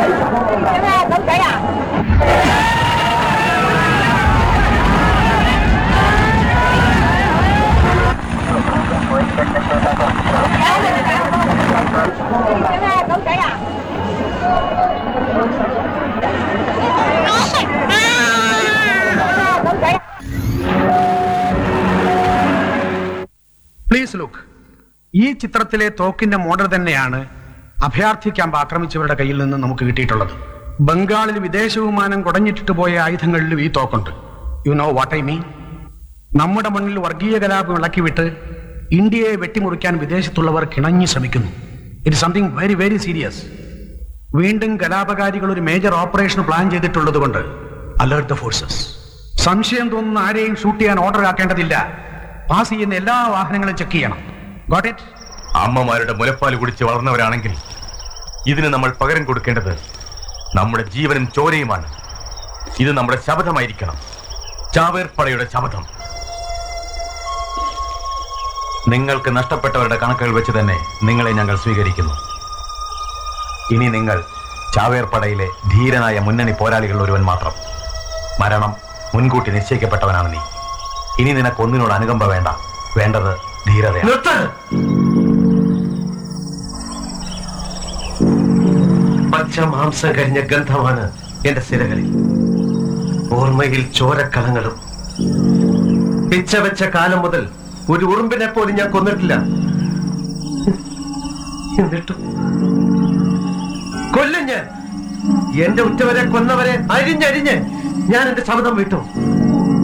等谁呀？ 等谁呀？等谁呀？ please look ഈ ചിത്രത്തിലെ തോക്കിന്റെ model തന്നെയാണ് അഭയാർത്ഥി ക്യാമ്പ് ആക്രമിച്ചവരുടെ കയ്യിൽ നിന്ന് നമുക്ക് കിട്ടിയിട്ടുള്ളത് ബംഗാളിൽ വിദേശ വിമാനം കുടഞ്ഞിട്ടിട്ട് പോയ ആയുധങ്ങളിലും ഈ തോക്കുണ്ട് you know what I mean നമ്മുടെ മണ്ണിൽ വർഗീയ കലാപം ഇളക്കിവിട്ട് ഇന്ത്യയെ വെട്ടിമുറിക്കാൻ വിദേശത്തുള്ളവർ കിണഞ്ഞു ശ്രമിക്കുന്നു it something very very serious വീണ്ടും കലാപകാരികൾ ഒരു മേജർ ഓപ്പറേഷൻ പ്ലാൻ ചെയ്തിട്ടുള്ളത് കൊണ്ട് അലേർട്ട് ദ ഫോഴ്സസ് സംശയം തോന്നുന്ന ആരെയും ഷൂട്ട് ചെയ്യാൻ ഓർഡർ ആക്കേണ്ടതില്ല പാസ് ചെയ്യുന്ന എല്ലാ വാഹനങ്ങളും ചെക്ക് ചെയ്യണം ഗോട്ട് ഇറ്റ് അമ്മമാരുടെ മുലപ്പാൽ കുടിച്ച് വളർന്നവരാണെങ്കിൽ ഇതിന് നമ്മൾ പകരം കൊടുക്കേണ്ടത് നമ്മുടെ ജീവനും ചോരയുമാണ് ഇത് നമ്മുടെ ശപഥമായിരിക്കണം ചാവേർപ്പടയുടെ ശപഥം നിങ്ങൾക്ക് നഷ്ടപ്പെട്ടവരുടെ കണക്കുകൾ വെച്ച് തന്നെ നിങ്ങളെ ഞങ്ങൾ സ്വീകരിക്കുന്നു ഇനി നിങ്ങൾ ചാവേർപ്പടയിലെ ധീരനായ മുന്നണി പോരാളികളിൽ ഒരുവൻ മാത്രം മരണം മുൻകൂട്ടി നിശ്ചയിക്കപ്പെട്ടവനാണ് നീ ഇനി നിനക്ക് ഒന്നിനോട് അനുകമ്പ വേണ്ട വേണ്ടത് ധീരതയാണ് നിർത്ത് പച്ച മാംസം കരിഞ്ഞ ഗന്ധമാണ് എന്റെ സിരകളിൽ ഓർമ്മയിൽ ചോരക്കളങ്ങളും പിച്ച വെച്ച കാലം മുതൽ ഒരു ഉറുമ്പിനെ പോലും ഞാൻ കൊന്നിട്ടില്ല എന്നിട്ടും കൊല്ലും ഞാൻ എന്റെ ഉറ്റവരെ കൊന്നവരെ അരിഞ്ഞരിഞ്ഞ് ഞാൻ എന്റെ ശബ്ദം വിട്ടു